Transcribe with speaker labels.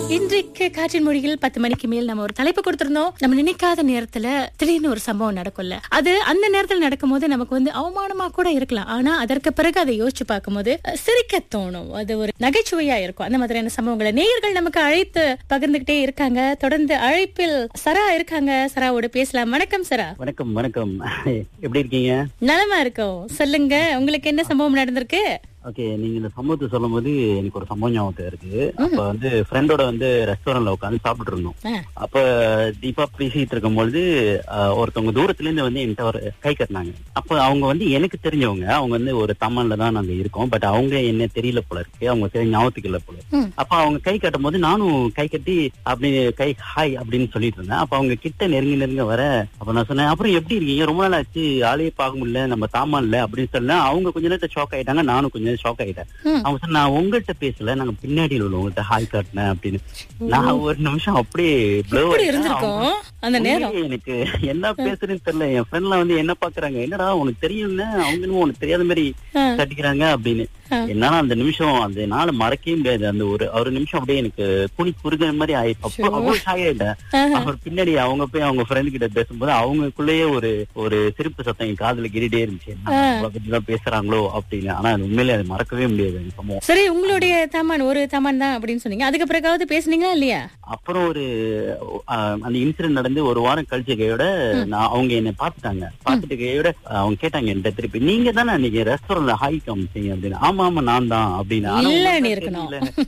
Speaker 1: இன்றைக்கு காற்றின் மொழியில் பத்து மணிக்கு மேல் நம்ம ஒரு தலைப்பு கொடுத்திருந்தோம் நம்ம நினைக்காத நேரத்துல திடீர்னு ஒரு சம்பவம் நடக்கும்ல அது அந்த நேரத்துல நடக்கும்போது நமக்கு வந்து அவமானமா கூட இருக்கலாம் ஆனா அதற்கு பிறகு அதை யோசிச்சு பார்க்கும்போது அஹ், சிரிக்க தோணும் அது ஒரு நகைச்சுவையா இருக்கும் அந்த மாதிரியான சம்பவங்களை நேயர்கள் நமக்கு அழைத்து பகிர்ந்துகிட்டே இருக்காங்க தொடர்ந்து அழைப்பில் சரா இருக்காங்க சராவோட பேசலாம் வணக்கம் சரா
Speaker 2: வணக்கம் வணக்கம் எப்படி இருக்கீங்க
Speaker 1: நலமா இருக்கோம் சொல்லுங்க உங்களுக்கு என்ன சம்பவம் நடந்திருக்கு
Speaker 2: ஓகே நீங்க இந்த சம்பவத்தை சொல்லும் போது எனக்கு ஒரு சம்பவம் ஞாபகம் இருக்கு அப்ப வந்து ஃப்ரெண்டோட வந்து ரெஸ்டாரண்ட்ல உட்காந்து சாப்பிட்டு இருந்தோம்
Speaker 1: ஆ.
Speaker 2: அப்ப தீபா பேசிட்டு இருக்கும் பொழுது ஆஹ், ஒருத்தவங்க தூரத்துல இருந்து வந்து என்கிட்ட ஒரு கை கட்டினாங்க அப்ப அவங்க வந்து எனக்கு தெரிஞ்சவங்க அவங்க வந்து ஒரு தமிழ்ல தான் நாங்க இருக்கோம் பட் அவங்க என்ன தெரியல போல இருக்கு அவங்க சரி ஞாபகத்துக்கு இல்ல போல இருக்கு.
Speaker 1: ம்.
Speaker 2: அப்ப அவங்க கை கட்டும் போது நானும் கை கட்டி அப்படி கை ஹாய் அப்படின்னு சொல்லிட்டு இருந்தேன் அப்ப அவங்க கிட்ட நெருங்கி நெருங்க வர அப்ப நான் சொன்னேன் அப்புறம் எப்படி இருக்கீங்க ரொம்ப நாள் ஆச்சு ஆளையே பார்க்க முடியல நம்ம தாமான்ல அப்படின்னு சொன்னேன் அவங்க கொஞ்ச நேரத்தை ஷாக் ஆயிட்டாங்க நானும் கொஞ்சம் ஷாக் ஆயிட்டேன்
Speaker 1: ம்.
Speaker 2: அவங்க சொன்ன நான் உங்கள்கிட்ட பேசல நாங்க பின்னாடியில் உள்ளவங்கள்ட்ட ஹாய் காட்டினேன் அப்படின்னு நான் ஒரு நிமிஷம் அப்படியே blow
Speaker 1: எப்படி
Speaker 2: ஆயிட்டேன்.
Speaker 1: இருந்திருக்கும் அந்த நேரம்
Speaker 2: உண்மையிலே எனக்கு என்ன பேசுறேன்னு தெரியல என் ஃப்ரெண்ட்லாம் வந்து என்ன பாக்குறாங்க என்னடா உனக்கு தெரியும்ல அவங்க என்னமோ உனக்கு தெரியாத மாதிரி
Speaker 1: ஆ.
Speaker 2: கட்டிக்கிறாங்க அப்படின்னு
Speaker 1: ஆ.
Speaker 2: என்னால அந்த நிமிஷம் அந்த நாள் மறக்கவே முடியாது அந்த ஒரு ஒரு நிமிஷம் அப்படியே எனக்கு குனி குறுகிற மாதிரி ஆயிடுச்சு அப்போ
Speaker 1: ஐயோ.
Speaker 2: அவ்வளவு ஷாய் ஆயிட்டேன்
Speaker 1: ஆஹா.
Speaker 2: அவர் பின்னாடி அவங்க போய் அவங்க ஃப்ரெண்ட் கிட்ட பேசும்போது அவங்களுக்குள்ளேயே ஒரு ஒரு சிரிப்பு சத்தம் என் காதுல கேட்டுட்டே இருந்துச்சு என்ன இவ்வளவு பத்தி தான் பேசுறாங்களோ அப்படின்னு ஆனா அது உண்மையிலே அது மறக்கவே முடியாது அந்த சம்பவம்
Speaker 1: சரி உங்களுடைய தாமான் ஒரு தாமான் தான் அப்படின்னு சொன்னீங்க அதுக்கு பிறகாவது பேசுனீங்களா இல்லையா
Speaker 2: அப்புறம் ஒரு ஆஹ், அந்த இன்சிடென்ட் நடந்து ஒரு வாரம் கழிச்ச கையோட நான் அவங்க என்ன பாத்துட்டாங்க பாத்துட்டு கையோட அவங்க கேட்டாங்க என்கிட்ட திருப்பி நீங்க தானே அன்னைக்கு ரெஸ்டாரண்ட்ல ஹாய் காமிச்சீங்க அப்படின்னு ஆமா ஆமா நான் தான் அப்படின்னு ஆனா
Speaker 1: இல்ல
Speaker 2: உங்களுக்கு
Speaker 1: நீ இருக்கணும்.
Speaker 2: தெரியல.